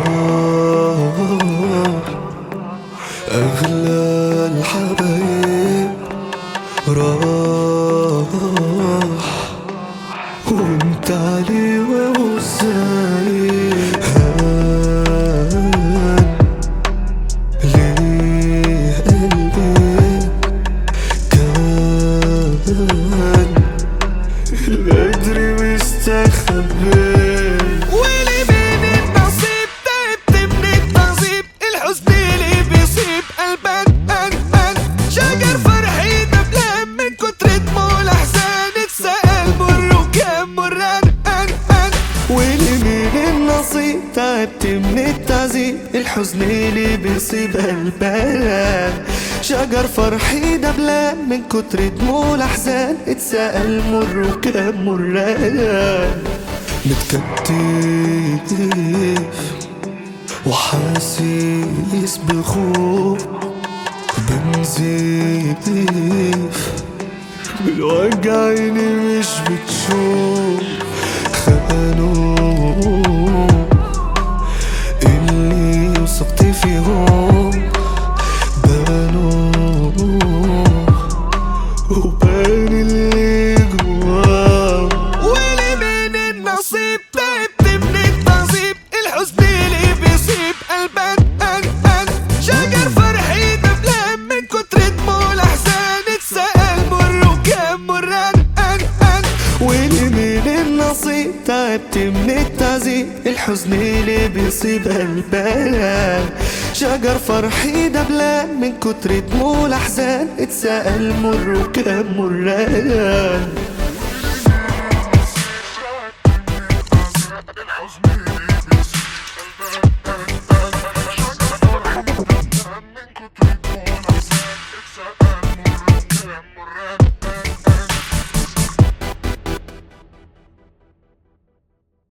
أغلى الحبايب راح وانت علي وسايب هان ليه قلبي كان القدر مستخبي واللي بين النصيب تعبت من التنصيب الحزن اللي بيصيب قلبك أن أن شجر فرحي دبلان من كتر دموع الأحزان اتسأل مر وكان مران أن أن واللي من النصيب تعبت من التعذيب الحزن اللي بيصيب قلبان شجر فرحي دبلان من كتر دموع الأحزان اتسأل مر وكان مران متكتف وحاسس بخوف بنزيف بالوجع عيني مش بتشوف خانوا اللي وثقت فيهم بانوا وبان اللي جواهم واللي من النصيب تعبت من التنصيب الحزن اللي بيصيب قلبك أن أن شجر فرحي دبلان من كتر دموع الأحزان اتسأل مر وكان مران أن أن واللي من النصيب تعبت من التعذيب الحزن اللي بيصيب قلبان شجر فرحي دبلان من كتر دموع الأحزان اتسأل مر وكان مران الحزن